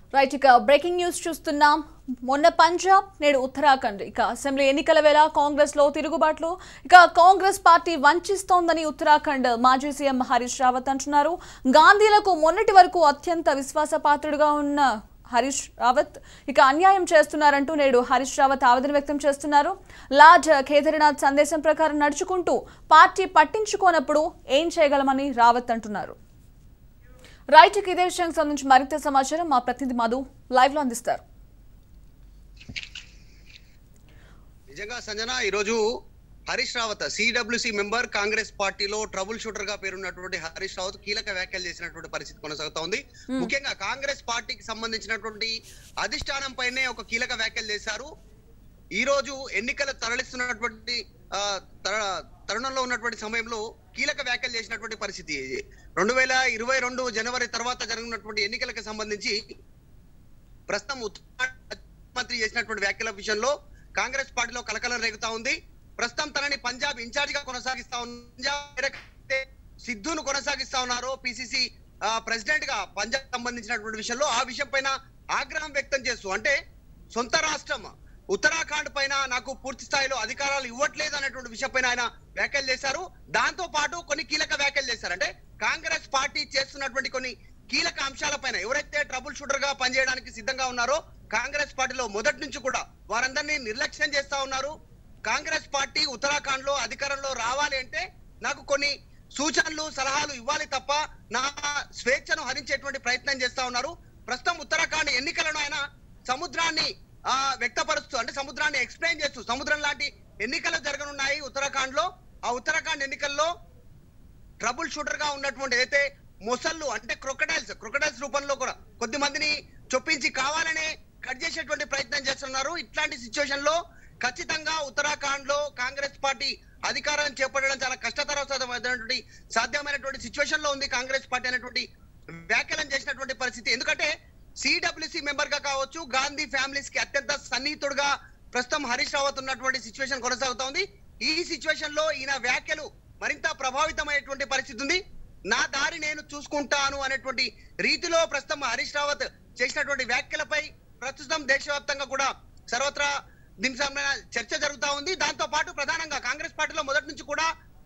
Right ఇక breaking news చూస్తున్నాం మొన్న పంజాబ్ నేడు ఉత్తరాఖండ్ ఇక అసెంబ్లీ ఎన్నికల వేళ కాంగ్రెస్ లో తిరుగుబాట్లు ఇక కాంగ్రెస్ పార్టీ వంచిస్తోందని ఉత్తరాఖండ్ మాజీ సీఎం హరీష్ రావత్ అంటున్నారు గాంధీలకు మొన్నటి వరకు అత్యంత విశ్వాసపాత్రుడుగా ఉన్న హరీష్ రావత్ ఇక అన్యాయం చేస్తున్నారంటూ నేడు హరీష్ రావత్ ఆవేదన వ్యక్తం చేస్తున్నారు లార్డ్ కేదార్నాథ్ సందేశం ప్రకారం నడుచుకుంటూ పార్టీ పట్టించుకోనప్పుడు ఏం చేయగలమని రావత్ అంటున్నారు రైట్ ఇక ఇదే విషయానికి సంబంధించి మరింత సమాచారం మా ప్రతినిధి మధు లైవ్ లో అందిస్తారు నిజంగా సంజన ఈరోజు హరీష్ రావత్ సిడబ్ల్యూసి మెంబర్ కాంగ్రెస్ పార్టీలో ట్రబుల్ షూటర్ గా పేరున్నటువంటి హరీష్ రావత్ కీలక వ్యాఖ్యలు చేసినటువంటి పరిస్థితి కొనసాగుతా ఉంది ముఖ్యంగా కాంగ్రెస్ పార్టీకి సంబంధించినటువంటి అధిష్టానం పైనే ఒక కీలక వ్యాఖ్యలు చేశారు ఈ రోజు ఎన్నికలు తరలిస్తున్నటువంటి ఆ, తర- తరుణంలో ఉన్నటువంటి సమయంలో కీలక వ్యాఖ్యలు చేసినటువంటి పరిస్థితి ఇది. రెండు వేల ఇరవై రెండు జనవరి తర్వాత జరగనున్నటువంటి ఎన్నికలకు సంబంధించి ప్రస్తుతం ఉత్తరాఖండ్ మంత్రి చేసినటువంటి వ్యాఖ్యల విషయంలో కాంగ్రెస్ పార్టీలో కలకలం రేగుతా ఉంది ప్రస్తుతం తనని పంజాబ్ ఇన్ఛార్జ్ గా కొనసాగిస్తా ఉన్న పంజాబ్ ఏదైతే సిద్ధును కొనసాగిస్తా ఉన్నారో పిసిసి ప్రెసిడెంట్ గా పంజాబ్ సంబంధించినటువంటి విషయంలో ఆ విషయం పైన ఆగ్రహం వ్యక్తం చేస్తూ అంటే సొంత రాష్ట్రం ఉత్తరాఖండ్ పైన నాకు పూర్తి స్థాయిలో అధికారాలు ఇవ్వట్లేదు అనేటువంటి విషయం పైన ఆయన వ్యాఖ్యలు చేశారు దాంతో పాటు కొన్ని కీలక వ్యాఖ్యలు చేశారు అంటే కాంగ్రెస్ పార్టీ చేస్తున్నటువంటి కొన్ని కీలక అంశాలపైన ఎవరైతే ట్రబుల్ షూటర్ గా పనిచేయడానికి సిద్ధంగా ఉన్నారో కాంగ్రెస్ పార్టీలో మొదటి నుంచి కూడా వారందరినీ నిర్లక్ష్యం చేస్తా ఉన్నారు కాంగ్రెస్ పార్టీ ఉత్తరాఖండ్ లో అధికారంలో రావాలి అంటే నాకు కొన్ని సూచనలు సలహాలు ఇవ్వాలి తప్ప నా స్వేచ్ఛను హరించేటువంటి ప్రయత్నం చేస్తా ఉన్నారు ప్రస్తుతం ఉత్తరాఖండ్ ఎన్నికలను ఆయన సముద్రాన్ని ఆ వ్యక్తపరుస్తూ అంటే సముద్రాన్ని ఎక్స్ప్లెయిన్ చేస్తూ సముద్రం లాంటి ఎన్నికలు జరగనున్నాయి ఉత్తరాఖండ్ లో ఆ ఉత్తరాఖండ్ ఎన్నికల్లో ట్రబుల్ షూటర్ గా ఉన్నటువంటి ఏదైతే మొసళ్ళు అంటే క్రొకడైల్స్ క్రొకడైల్స్ రూపంలో కూడా కొద్ది మందిని చొప్పించి కావాలనే కట్ చేసేటువంటి ప్రయత్నం చేస్తున్నారు ఇట్లాంటి సిచ్యువేషన్ లో ఖచ్చితంగా ఉత్తరాఖండ్ లో కాంగ్రెస్ పార్టీ అధికారం చేపట్టడం చాలా కష్టతరమైనటువంటి సాధ్యమైనటువంటి సిచ్యువేషన్ లో ఉంది కాంగ్రెస్ పార్టీ అనేటువంటి వ్యాఖ్యలను చేసినటువంటి పరిస్థితి ఎందుకంటే సిడబ్ల్యూసి మెంబర్ గా కావచ్చు గాంధీ ఫ్యామిలీస్ కి అత్యంత సన్నిహితుడుగా ప్రస్తుతం హరీష్ రావత్ ఉన్నటువంటి సిచ్యువేషన్ కొనసాగుతా ఉంది ఈ సిచ్యువేషన్ లో ఈయన వ్యాఖ్యలు మరింత ప్రభావితమైనటువంటి పరిస్థితి ఉంది నా దారి నేను చూసుకుంటాను అనేటువంటి రీతిలో ప్రస్తుతం హరీష్ రావత్ చేసినటువంటి వ్యాఖ్యలపై ప్రస్తుతం దేశవ్యాప్తంగా కూడా సర్వత్రా దీనికి సంబంధించిన చర్చ జరుగుతా ఉంది దాంతో పాటు ప్రధానంగా కాంగ్రెస్ పార్టీలో మొదటి నుంచి కూడా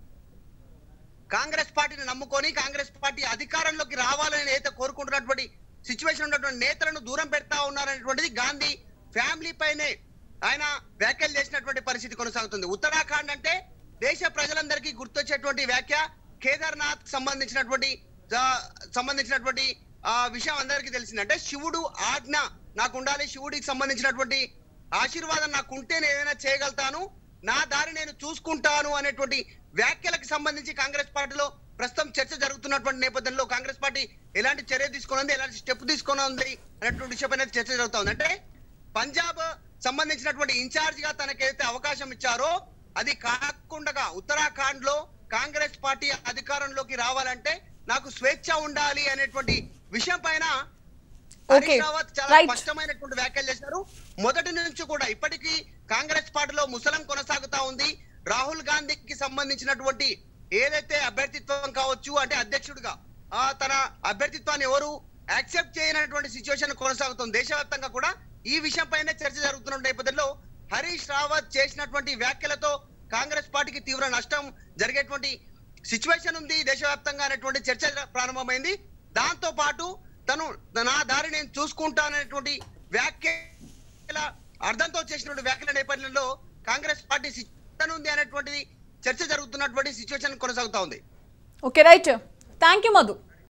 కాంగ్రెస్ పార్టీని నమ్ముకొని కాంగ్రెస్ పార్టీ అధికారంలోకి రావాలని అయితే కోరుకుంటున్నటువంటి సిచ్యువేషన్ ఉన్నటువంటి నేతలను దూరం పెడతా ఉన్నారనేటువంటిది గాంధీ ఫ్యామిలీ పైనే ఆయన వ్యాఖ్యలు చేసినటువంటి పరిస్థితి కొనసాగుతుంది ఉత్తరాఖండ్ అంటే దేశ ప్రజలందరికీ గుర్తొచ్చేటువంటి వ్యాఖ్య కేదార్నాథ్ సంబంధించినటువంటి ఆ, సంబంధించినటువంటి ఆ విషయం అందరికీ తెలిసింది అంటే శివుడు ఆజ్ఞ నాకు ఉండాలి శివుడికి సంబంధించినటువంటి ఆశీర్వాదం నాకు ఉంటే నేను ఏదైనా చేయగలుగుతాను నా దారి నేను చూసుకుంటాను అనేటువంటి వ్యాఖ్యలకు సంబంధించి కాంగ్రెస్ పార్టీలో ప్రస్తుతం చర్చ జరుగుతున్నటువంటి నేపథ్యంలో కాంగ్రెస్ పార్టీ ఎలాంటి చర్య తీసుకున్నది ఎలాంటి స్టెప్ తీసుకున్నది అనేటువంటి విషయం పైన చర్చ జరుగుతా ఉంది అంటే పంజాబ్ సంబంధించినటువంటి ఇన్ఛార్జ్ గా తనకైతే అవకాశం ఇచ్చారో అది కాకుండా ఉత్తరాఖండ్ లో కాంగ్రెస్ పార్టీ అధికారంలోకి రావాలంటే నాకు స్వేచ్ఛ ఉండాలి అనేటువంటి విషయం పైన Okay. హరీష్ రావత్ చాలా Right. స్పష్టమైనటువంటి వ్యాఖ్యలు చేశారు మొదటి నుంచి కూడా ఇప్పటికీ కాంగ్రెస్ పార్టీలో ముసలం కొనసాగుతా ఉంది రాహుల్ గాంధీకి సంబంధించినటువంటి ఏదైతే అభ్యర్థిత్వం కావచ్చు అంటే అధ్యక్షుడిగా ఆ తన అభ్యర్థిత్వాన్ని ఎవరు యాక్సెప్ట్ చేయనటువంటి సిచ్యువేషన్ కొనసాగుతుంది దేశవ్యాప్తంగా కూడా ఈ విషయం పైన చర్చ జరుగుతున్న నేపథ్యంలో హరీష్ రావత్ చేసినటువంటి వ్యాఖ్యలతో కాంగ్రెస్ పార్టీకి తీవ్ర నష్టం జరిగేటువంటి సిచ్యువేషన్ ఉంది దేశవ్యాప్తంగా అనేటువంటి చర్చ ప్రారంభమైంది దాంతో పాటు తను నా దారి నేను చూసుకుంటాననేటువంటి వ్యాఖ్యల అర్థంతో చేసినటువంటి వ్యాఖ్యల నేపథ్యంలో కాంగ్రెస్ పార్టీ సిద్ధం ఉంది అనేటువంటిది చర్చ జరుగుతున్నటువంటి సిచ్యువేషన్ కొనసాగుతా ఉంది okay right thank you Madhu